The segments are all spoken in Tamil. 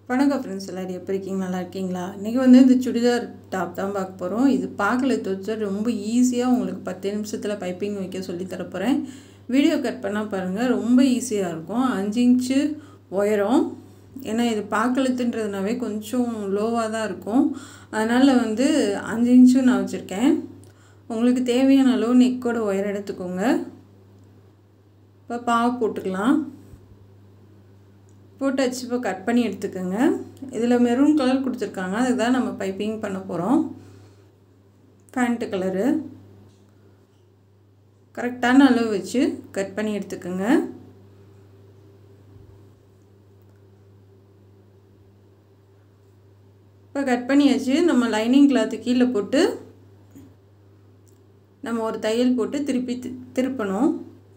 வணக்கம் ஃப்ரெண்ட்ஸ் எல்லோரும் எப்படி இருக்கீங்க நல்லா இருக்கீங்களா இன்றைக்கி வந்து இந்த சுடிதார் டாப் தான் பார்க்க போகிறோம் இது பார்க்கல தோச்சு ரொம்ப ஈஸியாக உங்களுக்கு பத்து நிமிஷத்தில் பைப்பிங் வைக்க சொல்லி தரப்போகிறேன் வீடியோ கட் பண்ணால் பாருங்கள் ரொம்ப ஈஸியாக இருக்கும் அஞ்சு இன்ச்சு உயரம் ஏன்னா இது பார்க்கலத்துன்றதுனாவே கொஞ்சம் லோவாக தான் இருக்கும் அதனால் வந்து அஞ்சு இன்ச்சும் நான் வச்சுருக்கேன் உங்களுக்கு தேவையான அளவு நெக்கோட உயரம் எடுத்துக்கோங்க இப்போ பாவு போட்டுக்கலாம் போட்டு வச்சு இப்போ கட் பண்ணி எடுத்துக்கோங்க இதில் மெரூன் கலர் கொடுத்துருக்காங்க அதுக்கு தான் நம்ம பைப்பிங் பண்ண போகிறோம் பேண்ட்டு கலரு கரெக்டான அளவு வச்சு கட் பண்ணி எடுத்துக்கோங்க இப்போ கட் பண்ணியாச்சு நம்ம லைனிங் கிளாத்து கீழே போட்டு நம்ம ஒரு தையல் போட்டு திருப்பி திருப்பணும்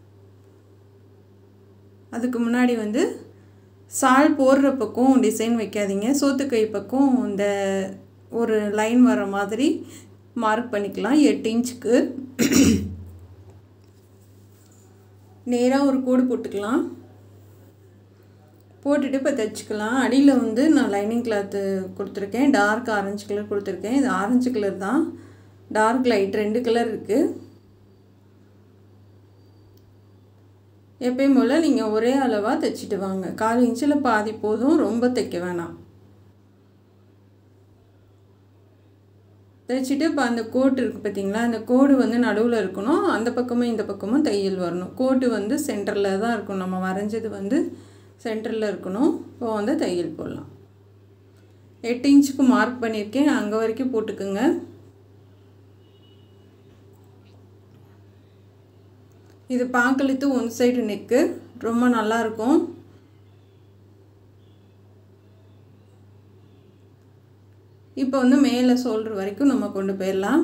அதுக்கு முன்னாடி வந்து சால் போடுற பக்கம் டிசைன் வைக்காதீங்க சோத்துக்கை பக்கம் இந்த ஒரு லைன் வர மாதிரி மார்க் பண்ணிக்கலாம் எட்டு இன்ச்சுக்கு நேராக ஒரு கோடு போட்டுக்கலாம் போட்டுட்டு இப்போ தைச்சிக்கலாம் அடியில் வந்து நான் லைனிங் கிளாத்து கொடுத்துருக்கேன் டார்க் ஆரஞ்சு கலர் கொடுத்துருக்கேன் இது ஆரஞ்சு கலர் தான் டார்க் லைட் ரெண்டு கலர் இருக்குது எப்பயும் போல் நீங்கள் ஒரே அளவாக தைச்சிட்டு வாங்க கால் இன்ச்சில் பாதி போதும் ரொம்ப தைக்க வேணாம் தைச்சிட்டு இப்போ அந்த கோட்டு இருக்குது பார்த்தீங்களா அந்த கோடு வந்து நடுவில் இருக்கணும் அந்த பக்கமும் இந்த பக்கமும் தையல் வரணும் கோட்டு வந்து சென்டரில் தான் இருக்கும் நம்ம வரைஞ்சது வந்து சென்டரில் இருக்கணும் இப்போ வந்து தையல் போடலாம் எட்டு இன்ச்சுக்கு மார்க் பண்ணியிருக்கேன் அங்கே வரைக்கும் போட்டுக்குங்க இது பார்க்கலுத்து ஒன் சைடு நெக்கு ரொம்ப நல்லாயிருக்கும் இப்போ வந்து மேலே சோல்ட்ரு வரைக்கும் நம்ம கொண்டு போயிடலாம்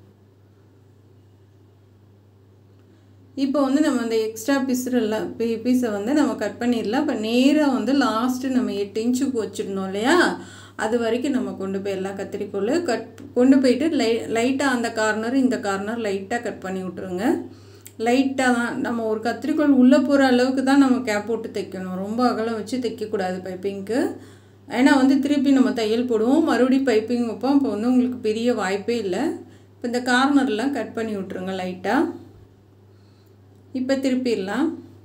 இப்போ வந்து நம்ம இந்த எக்ஸ்ட்ரா பீஸெல்லாம் பீ பீஸை வந்து நம்ம கட் பண்ணிடலாம் இப்போ நேராக வந்து லாஸ்ட்டு நம்ம எட்டு இன்ச்சுக்கு வச்சுருந்தோம் இல்லையா அது வரைக்கும் நம்ம கொண்டு போயிடலாம் கத்திரிக்கோள் கட் கொண்டு போயிட்டு லை லைட்டாக அந்த கார்னர் இந்த கார்னர் லைட்டாக கட் பண்ணி விட்ருங்க லைட்டாக தான் நம்ம ஒரு கத்திரிக்கோள் உள்ளே போகிற அளவுக்கு தான் நம்ம கேப் போட்டு தைக்கணும் ரொம்ப அகலம் வச்சு தைக்கக்கூடாது பைப்பிங்க்கு ஏன்னா வந்து திருப்பி நம்ம தையல் போடுவோம் மறுபடியும் பைப்பிங் வைப்போம் இப்போ வந்து உங்களுக்கு பெரிய வாய்ப்பே இல்லை இப்போ இந்த கார்னர்லாம் கட் பண்ணி விட்ருங்க லைட்டாக இப்போ திருப்பிடலாம்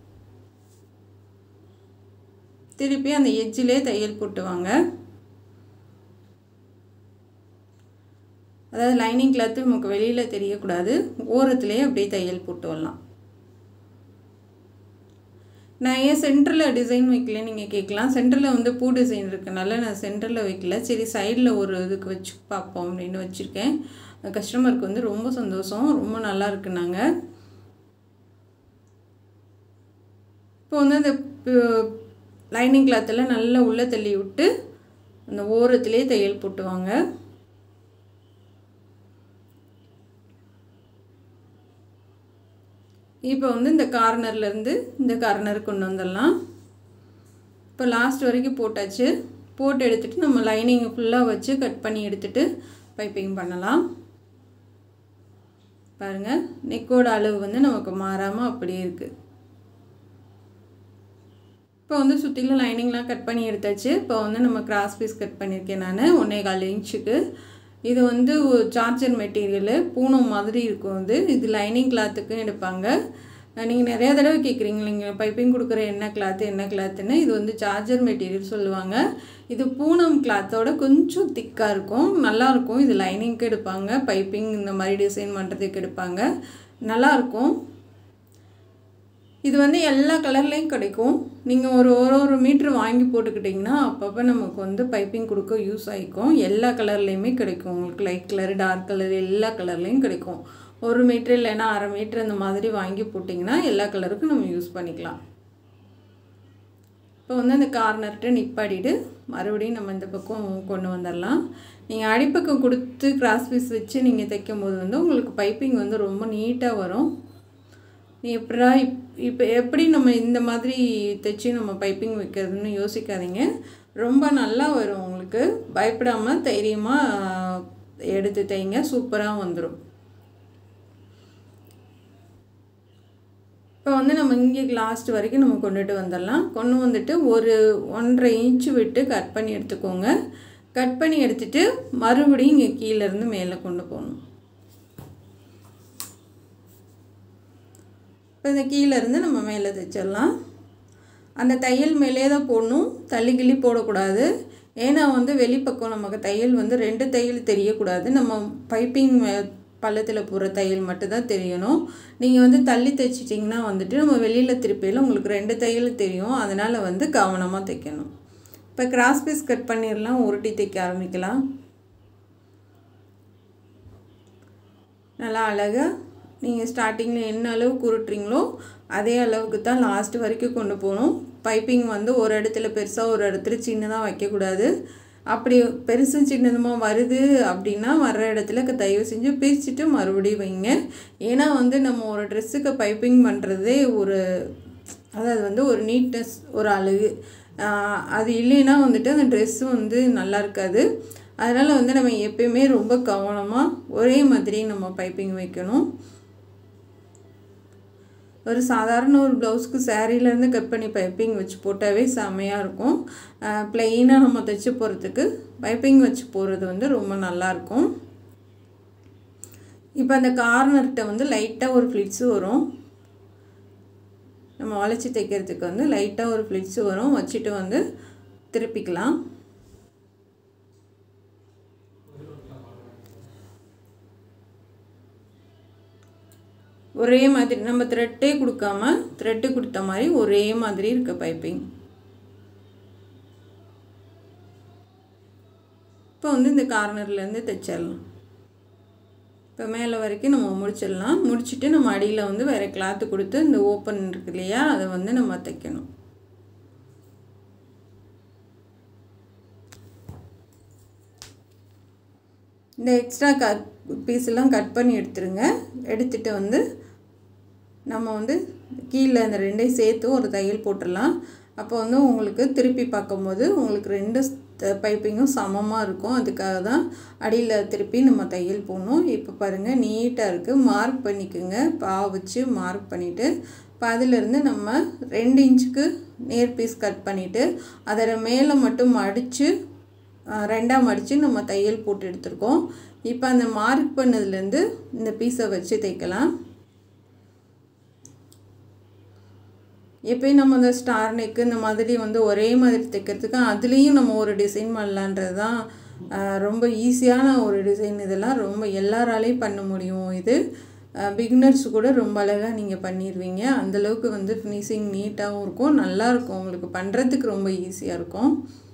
திருப்பி அந்த எஜ்ஜிலே தையல் போட்டுவாங்க அதாவது லைனிங் கிளாத்து நமக்கு வெளியில் தெரியக்கூடாது ஓரத்துலேயே அப்படியே தையல் போட்டு வரலாம் நான் ஏன் சென்டரில் டிசைன் வைக்கல நீங்கள் கேட்கலாம் சென்டரில் வந்து பூ டிசைன் இருக்கனால நான் சென்டரில் வைக்கல சரி சைடில் ஒரு இதுக்கு வச்சு பார்ப்போம் அப்படின்னு வச்சுருக்கேன் கஸ்டமருக்கு வந்து ரொம்ப சந்தோஷம் ரொம்ப நல்லா இருக்குனாங்க இப்போ வந்து அந்த லைனிங் கிளாத்தில் நல்லா உள்ளே தள்ளி விட்டு அந்த ஓரத்துலேயே தையல் போட்டுவாங்க இப்போ வந்து இந்த கார்னர்லேருந்து இந்த கார்னர் கொண்டு வந்துடலாம் இப்போ லாஸ்ட் வரைக்கும் போட்டாச்சு போட்டு எடுத்துகிட்டு நம்ம லைனிங் ஃபுல்லாக வச்சு கட் பண்ணி எடுத்துகிட்டு பைப்பிங் பண்ணலாம் பாருங்கள் நெக்கோட அளவு வந்து நமக்கு மாறாமல் அப்படியே இருக்குது இப்போ வந்து சுற்றிலும் லைனிங்லாம் கட் பண்ணி எடுத்தாச்சு இப்போ வந்து நம்ம கிராஸ் பீஸ் கட் பண்ணியிருக்கேன் நான் ஒன்றே கால் இன்ச்சுக்கு இது வந்து சார்ஜர் மெட்டீரியலு பூனம் மாதிரி இருக்கும் இது இது லைனிங் கிளாத்துக்கும் எடுப்பாங்க நீங்கள் நிறையா தடவை கேட்குறீங்க நீங்கள் பைப்பிங் கொடுக்குற என்ன கிளாத்து என்ன கிளாத்துன்னு இது வந்து சார்ஜர் மெட்டீரியல் சொல்லுவாங்க இது பூனம் கிளாத்தோட கொஞ்சம் திக்காக இருக்கும் நல்லாயிருக்கும் இது லைனிங்க்கு எடுப்பாங்க பைப்பிங் இந்த மாதிரி டிசைன் பண்ணுறதுக்கு எடுப்பாங்க நல்லாயிருக்கும் இது வந்து எல்லா கலர்லேயும் கிடைக்கும் நீங்கள் ஒரு ஒரு ஒரு மீட்ரு வாங்கி போட்டுக்கிட்டிங்கன்னா அப்பப்போ நமக்கு வந்து பைப்பிங் கொடுக்க யூஸ் ஆகிக்கும் எல்லா கலர்லேயுமே கிடைக்கும் உங்களுக்கு லைட் கலர் டார்க் கலர் எல்லா கலர்லேயும் கிடைக்கும் ஒரு மீட்ரு இல்லைன்னா அரை மீட்ரு இந்த மாதிரி வாங்கி போட்டிங்கன்னா எல்லா கலருக்கும் நம்ம யூஸ் பண்ணிக்கலாம் இப்போ வந்து அந்த கார்னர்கிட்ட நிப்பாடிட்டு மறுபடியும் நம்ம இந்த பக்கம் கொண்டு வந்துடலாம் நீங்கள் அடிப்பக்கம் கொடுத்து கிராஸ் பீஸ் வச்சு நீங்கள் தைக்கும் போது வந்து உங்களுக்கு பைப்பிங் வந்து ரொம்ப நீட்டாக வரும் நீ எப்படா இப் இப்போ எப்படி நம்ம இந்த மாதிரி தைச்சி நம்ம பைப்பிங் வைக்கிறதுன்னு யோசிக்காதீங்க ரொம்ப நல்லா வரும் உங்களுக்கு பயப்படாமல் தைரியமாக எடுத்து தைங்க சூப்பராக வந்துடும் இப்போ வந்து நம்ம இங்கே லாஸ்ட் வரைக்கும் நம்ம கொண்டுட்டு வந்துடலாம் கொண்டு வந்துட்டு ஒரு ஒன்றரை இன்ச்சு விட்டு கட் பண்ணி எடுத்துக்கோங்க கட் பண்ணி எடுத்துட்டு மறுபடியும் இங்கே கீழேருந்து மேலே கொண்டு போகணும் இப்போ இந்த கீழேருந்து நம்ம மேலே தைச்சிடலாம் அந்த தையல் மேலே தான் போடணும் தள்ளி கிள்ளி போடக்கூடாது ஏன்னா வந்து வெளிப்பக்கம் நமக்கு தையல் வந்து ரெண்டு தையல் தெரியக்கூடாது நம்ம பைப்பிங் பள்ளத்தில் போடுற தையல் மட்டும்தான் தெரியணும் நீங்கள் வந்து தள்ளி தைச்சிட்டிங்கன்னா வந்துட்டு நம்ம வெளியில் திருப்பியில் உங்களுக்கு ரெண்டு தையல் தெரியும் அதனால் வந்து கவனமாக தைக்கணும் இப்போ கிராஸ் பீஸ் கட் பண்ணிடலாம் உருட்டி தைக்க ஆரம்பிக்கலாம் நல்லா அழகாக நீங்கள் ஸ்டார்டிங்கில் என்ன அளவுக்கு உருட்டுறீங்களோ அதே அளவுக்கு தான் லாஸ்ட் வரைக்கும் கொண்டு போகணும் பைப்பிங் வந்து ஒரு இடத்துல பெருசாக ஒரு இடத்துல சின்னதாக வைக்கக்கூடாது அப்படி பெருசு சின்னதுமாக வருது அப்படின்னா வர்ற இடத்துல தயவு செஞ்சு பிரிச்சுட்டு மறுபடியும் வைங்க ஏன்னா வந்து நம்ம ஒரு ட்ரெஸ்ஸுக்கு பைப்பிங் பண்ணுறதே ஒரு அதாவது வந்து ஒரு நீட்னஸ் ஒரு அழகு அது இல்லைன்னா வந்துட்டு அந்த ட்ரெஸ்ஸு வந்து நல்லா இருக்காது அதனால் வந்து நம்ம எப்பயுமே ரொம்ப கவனமாக ஒரே மாதிரி நம்ம பைப்பிங் வைக்கணும் ஒரு சாதாரண ஒரு ப்ளவுஸ்க்கு சேரீலேருந்து கட் பண்ணி பைப்பிங் வச்சு போட்டாவே செம்மையாக இருக்கும் ப்ளெயினாக நம்ம தைச்சி போகிறதுக்கு பைப்பிங் வச்சு போகிறது வந்து ரொம்ப நல்லாயிருக்கும் இப்போ அந்த கார்னர்கிட்ட வந்து லைட்டாக ஒரு ஃப்ளிட்ஸு வரும் நம்ம வளைச்சி தைக்கிறதுக்கு வந்து லைட்டாக ஒரு ஃப்ளிட்ஸு வரும் வச்சுட்டு வந்து திருப்பிக்கலாம் ஒரே மாதிரி நம்ம த்ரெட்டே கொடுக்காம த்ரெட்டு கொடுத்த மாதிரி ஒரே மாதிரி இருக்க பைப்பிங் இப்போ வந்து இந்த கார்னர்லேருந்து தைச்சிடலாம் இப்போ மேலே வரைக்கும் நம்ம முடிச்சிடலாம் முடிச்சுட்டு நம்ம அடியில் வந்து வேறு கிளாத்து கொடுத்து இந்த ஓப்பன் இருக்கு இல்லையா அதை வந்து நம்ம தைக்கணும் இந்த எக்ஸ்ட்ரா க பீஸெல்லாம் கட் பண்ணி எடுத்துருங்க எடுத்துகிட்டு வந்து நம்ம வந்து கீழே அந்த ரெண்டையும் சேர்த்து ஒரு தையல் போட்டுடலாம் அப்போ வந்து உங்களுக்கு திருப்பி பார்க்கும்போது உங்களுக்கு ரெண்டு பைப்பிங்கும் சமமாக இருக்கும் அதுக்காக தான் அடியில் திருப்பி நம்ம தையல் போடணும் இப்போ பாருங்கள் நீட்டாக இருக்குது மார்க் பண்ணிக்கோங்க பா வச்சு மார்க் பண்ணிவிட்டு இப்போ அதிலிருந்து நம்ம ரெண்டு இன்ச்சுக்கு நேர் பீஸ் கட் பண்ணிவிட்டு அதில் மேலே மட்டும் மடித்து ரெண்டாக மடித்து நம்ம தையல் போட்டு எடுத்துருக்கோம் இப்போ அந்த மார்க் பண்ணதுலேருந்து இந்த பீஸை வச்சு தைக்கலாம் எப்பயும் நம்ம இந்த ஸ்டார் நெக்கு இந்த மாதிரி வந்து ஒரே மாதிரி தைக்கிறதுக்கு அதுலேயும் நம்ம ஒரு டிசைன் பண்ணலான்றது தான் ரொம்ப ஈஸியான ஒரு டிசைன் இதெல்லாம் ரொம்ப எல்லாராலையும் பண்ண முடியும் இது பிகினர்ஸ் கூட ரொம்ப அழகாக நீங்கள் பண்ணிடுவீங்க அந்தளவுக்கு வந்து ஃபினிஷிங் நீட்டாகவும் இருக்கும் நல்லாயிருக்கும் உங்களுக்கு பண்ணுறதுக்கு ரொம்ப ஈஸியாக இருக்கும்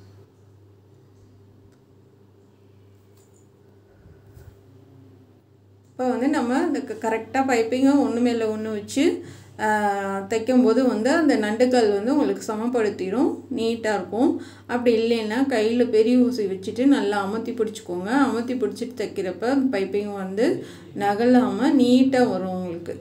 இப்போ வந்து நம்ம இந்த கரெக்டாக பைப்பிங்கும் ஒன்று மேலே ஒன்று வச்சு தைக்கும்போது வந்து அந்த நண்டுக்கல் வந்து உங்களுக்கு சமப்படுத்திடும் நீட்டாக இருக்கும் அப்படி இல்லைன்னா கையில் பெரிய ஊசி வச்சுட்டு நல்லா அமர்த்தி பிடிச்சிக்கோங்க அமர்த்தி பிடிச்சிட்டு தைக்கிறப்ப பைப்பிங் வந்து நகலாமல் நீட்டாக வரும் உங்களுக்கு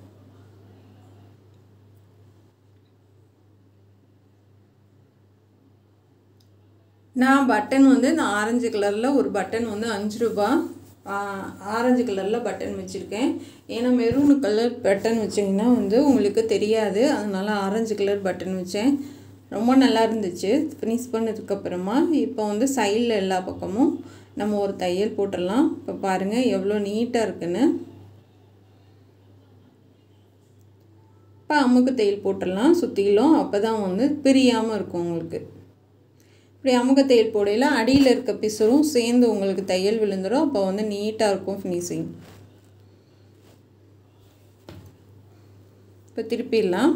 நான் பட்டன் வந்து இந்த ஆரஞ்சு கலரில் ஒரு பட்டன் வந்து அஞ்சு ரூபா ஆரஞ்சு கலரில் பட்டன் வச்சுருக்கேன் ஏன்னா மெரூனு கலர் பட்டன் வச்சிங்கன்னா வந்து உங்களுக்கு தெரியாது அதனால் ஆரஞ்சு கலர் பட்டன் வச்சேன் ரொம்ப நல்லா இருந்துச்சு ஃபினிஷ் பண்ணதுக்கப்புறமா இப்போ வந்து சைடில் எல்லா பக்கமும் நம்ம ஒரு தையல் போட்டுடலாம் இப்போ பாருங்கள் எவ்வளோ நீட்டாக இருக்குன்னு இப்போ அமுக்கு தையல் போட்டுடலாம் சுற்றிலும் அப்போ தான் வந்து பிரியாமல் இருக்கும் உங்களுக்கு இப்படி அமுக தையல் போடையில் அடியில் இருக்க பிசுரும் சேர்ந்து உங்களுக்கு தையல் விழுந்துடும் அப்போ வந்து நீட்டாக இருக்கும் ஃபினிஷிங் இப்போ திருப்பிடலாம்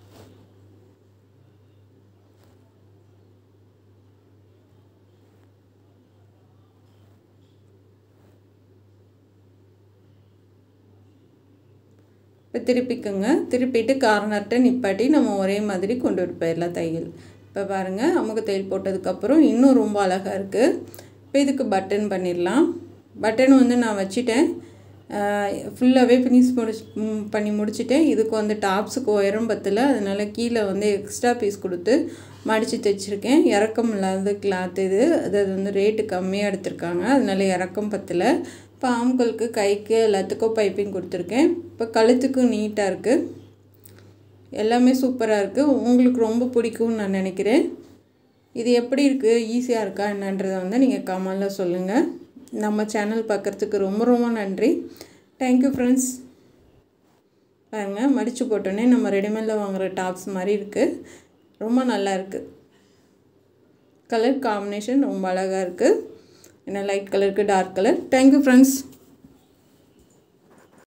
இப்போ திருப்பிக்குங்க திருப்பிட்டு கார்னர்கிட்ட நிப்பாட்டி நம்ம ஒரே மாதிரி கொண்டு போயிடலாம் தையல் இப்போ பாருங்கள் அமுக தையல் போட்டதுக்கப்புறம் இன்னும் ரொம்ப அழகாக இருக்குது இப்போ இதுக்கு பட்டன் பண்ணிடலாம் பட்டன் வந்து நான் வச்சுட்டேன் ஃபுல்லாகவே ஃபினிஷ் முடிச்சு பண்ணி முடிச்சுட்டேன் இதுக்கு வந்து டாப்ஸுக்கு உயரம் பத்தல அதனால் கீழே வந்து எக்ஸ்ட்ரா பீஸ் கொடுத்து மடித்து தைச்சிருக்கேன் இறக்கம் இல்லாத கிளாத் இது அது அது வந்து ரேட்டு கம்மியாக எடுத்திருக்காங்க அதனால இறக்கம் பத்தலை இப்போ ஆம்களுக்கு கைக்கு எல்லாத்துக்கும் பைப்பிங் கொடுத்துருக்கேன் இப்போ கழுத்துக்கும் நீட்டாக இருக்குது எல்லாமே சூப்பராக இருக்குது உங்களுக்கு ரொம்ப பிடிக்கும்னு நான் நினைக்கிறேன் இது எப்படி இருக்குது ஈஸியாக இருக்கா என்னன்றதை வந்து நீங்கள் கமெண்டில் சொல்லுங்கள் நம்ம சேனல் பார்க்குறதுக்கு ரொம்ப ரொம்ப நன்றி தேங்க்யூ ஃப்ரெண்ட்ஸ் பாருங்கள் மடித்து போட்டோன்னே நம்ம ரெடிமேடில் வாங்குகிற டாப்ஸ் மாதிரி இருக்குது ரொம்ப நல்லா இருக்குது கலர் காம்பினேஷன் ரொம்ப அழகாக இருக்குது என்ன லைட் கலருக்கு டார்க் கலர் தேங்க்யூ ஃப்ரெண்ட்ஸ்